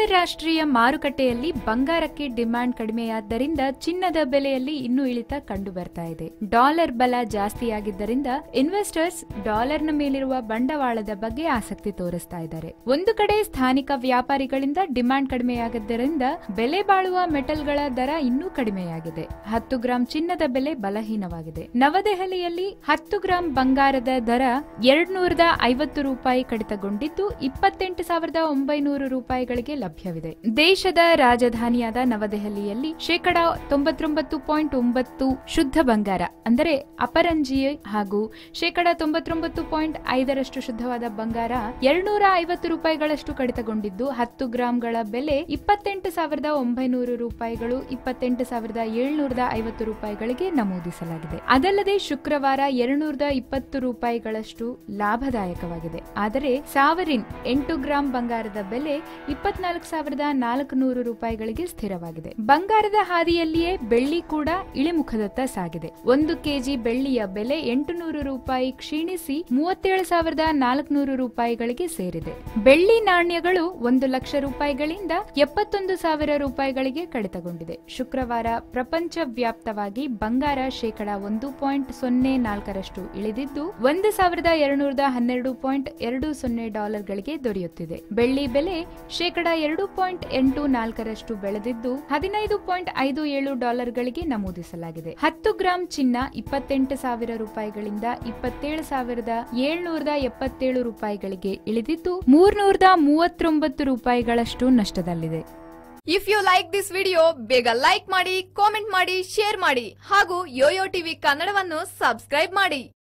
ಅಂತಾರಾಷ್ಟ್ರೀಯ ಮಾರುಕಟ್ಟೆಯಲ್ಲಿ ಬಂಗಾರಕ್ಕೆ ಡಿಮ್ಯಾಂಡ್ ಕಡಿಮೆಯಾದ್ದರಿಂದ ಚಿನ್ನದ ಬೆಲೆಯಲ್ಲಿ ಇನ್ನೂ ಇಳಿತ ಕಂಡು ಬರ್ತಾ ಇದೆ ಡಾಲರ್ ಬಲ ಜಾಸ್ತಿಯಾಗಿದ್ದರಿಂದ ಇನ್ವೆಸ್ಟರ್ಸ್ ಡಾಲರ್ನ ಮೇಲಿರುವ ಬಂಡವಾಳದ ಬಗ್ಗೆ ಆಸಕ್ತಿ ತೋರಿಸ್ತಾ ಇದ್ದಾರೆ ಒಂದು ಕಡೆ ಸ್ಥಾನಿಕ ವ್ಯಾಪಾರಿಗಳಿಂದ ಡಿಮ್ಯಾಂಡ್ ಕಡಿಮೆಯಾಗಿದ್ದರಿಂದ ಬೆಲೆ ಬಾಳುವ ಮೆಟಲ್ಗಳ ದರ ಇನ್ನೂ ಕಡಿಮೆಯಾಗಿದೆ ಹತ್ತು ಗ್ರಾಂ ಚಿನ್ನದ ಬೆಲೆ ಬಲಹೀನವಾಗಿದೆ ನವದೆಹಲಿಯಲ್ಲಿ ಹತ್ತು ಗ್ರಾಂ ಬಂಗಾರದ ದರ ಎರಡ್ ನೂರದ ಐವತ್ತು ರೂಪಾಯಿ ಕಡಿತಗೊಂಡಿದ್ದು ಇಪ್ಪತ್ತೆಂಟು ಸಾವಿರದ ಒಂಬೈನೂರು ರೂಪಾಯಿಗಳಿಗೆ ಲಭ್ಯವಿದೆ ದೇಶದ ರಾಜಧಾನಿಯಾದ ನವದೆಹಲಿಯಲ್ಲಿ ಶೇಕಡ ತೊಂಬತ್ತೊಂಬತ್ತು ಪಾಯಿಂಟ್ ಒಂಬತ್ತು ಶುದ್ಧ ಬಂಗಾರ ಅಂದರೆ ಅಪರಂಜಿ ಹಾಗೂ ಶೇಕಡ ತೊಂಬತ್ತೊಂಬತ್ತು ಪಾಯಿಂಟ್ ಐದರಷ್ಟು ಶುದ್ಧವಾದ ಬಂಗಾರ ಎರಡ್ನೂರ ಐವತ್ತು ರೂಪಾಯಿಗಳಷ್ಟು ಕಡಿತಗೊಂಡಿದ್ದು ಹತ್ತು ಗ್ರಾಂಗಳ ಬೆಲೆ ಇಪ್ಪತ್ತೆಂಟು ಸಾವಿರದ ಒಂಬೈನೂರು ರೂಪಾಯಿಗಳು ಇಪ್ಪತ್ತೆಂಟು ಸಾವಿರದ ಏಳ್ನೂರದ ಐವತ್ತು ರೂಪಾಯಿಗಳಿಗೆ ನಮೂದಿಸಲಾಗಿದೆ ಅದಲ್ಲದೆ ಶುಕ್ರವಾರ ಎರಡ್ನೂರದ ಇಪ್ಪತ್ತು ರೂಪಾಯಿಗಳಷ್ಟು ಲಾಭದಾಯಕವಾಗಿದೆ ಆದರೆ ಸಾವರಿನ್ ಎಂಟು ಗ್ರಾಂ ಬಂಗಾರದ ಬೆಲೆ ಇಪ್ಪತ್ನಾಲ್ಕು ಸಾವಿರದ ನಾಲ್ಕು ನೂರು ರೂಪಾಯಿಗಳಿಗೆ ಸ್ಥಿರವಾಗಿದೆ ಬಂಗಾರದ ಹಾದಿಯಲ್ಲಿಯೇ ಬೆಳ್ಳಿ ಕೂಡ ಇಳಿಮುಖದತ್ತ ಸಾಗಿದೆ ಒಂದು ಕೆಜಿ ಬೆಳ್ಳಿಯ ಬೆಲೆ ಎಂಟು ನೂರು ರೂಪಾಯಿ ಕ್ಷೀಣಿಸಿ ಮೂವತ್ತೇಳು ಸಾವಿರದ ನಾಲ್ಕುನೂರು ರೂಪಾಯಿಗಳಿಗೆ ಸೇರಿದೆ ಬೆಳ್ಳಿ ನಾಣ್ಯಗಳು ಒಂದು ಲಕ್ಷ ರೂಪಾಯಿಗಳಿಂದ ಎಪ್ಪತ್ತೊಂದು ಸಾವಿರ ರೂಪಾಯಿಗಳಿಗೆ ಕಡಿತಗೊಂಡಿದೆ ಶುಕ್ರವಾರ ಪ್ರಪಂಚ ವ್ಯಾಪ್ತವಾಗಿ ಬಂಗಾರ ಶೇಕಡ ಒಂದು ಪಾಯಿಂಟ್ ಸೊನ್ನೆ ನಾಲ್ಕರಷ್ಟು ಇಳಿದಿದ್ದು ಒಂದು ಸಾವಿರದ ಎರಡ್ನೂರದ ಹನ್ನೆರಡು ಪಾಯಿಂಟ್ ಎರಡು ಸೊನ್ನೆ ಡಾಲರ್ಗಳಿಗೆ ದೊರೆಯುತ್ತಿದೆ ಬೆಳ್ಳಿ ಬೆಲೆ ಶೇಕಡ ಎರಡು ಪಾಯಿಂಟ್ ಎಂಟು ನಾಲ್ಕರಷ್ಟು ಬೆಳೆದಿದ್ದು ಹದಿನೈದು ಪಾಯಿಂಟ್ ಐದು ಏಳು ಡಾಲರ್ಗಳಿಗೆ ನಮೂದಿಸಲಾಗಿದೆ ಹತ್ತು ಗ್ರಾಂ ಚಿನ್ನ ಇಪ್ಪತ್ತೆಂಟು ಸಾವಿರ ರೂಪಾಯಿಗಳಿಂದ ಇಪ್ಪತ್ತೇಳು ಸಾವಿರದ ಏಳ್ನೂರದ ಎಪ್ಪತ್ತೇಳು ರೂಪಾಯಿಗಳಿಗೆ ಇಳಿದಿದ್ದು ಮೂರ್ನೂರದ ಮೂವತ್ತೊಂಬತ್ತು ರೂಪಾಯಿಗಳಷ್ಟು ನಷ್ಟದಲ್ಲಿದೆ if you like this video ಬೇಗ ಲೈಕ್ ಮಾಡಿ ಕಾಮೆಂಟ್ ಮಾಡಿ ಶೇರ್ ಮಾಡಿ ಹಾಗೂ ಯೋಯೋ ಟಿವಿ ಕನ್ನಡವನ್ನು ಸಬ್ಸ್ಕ್ರೈಬ್ ಮಾಡಿ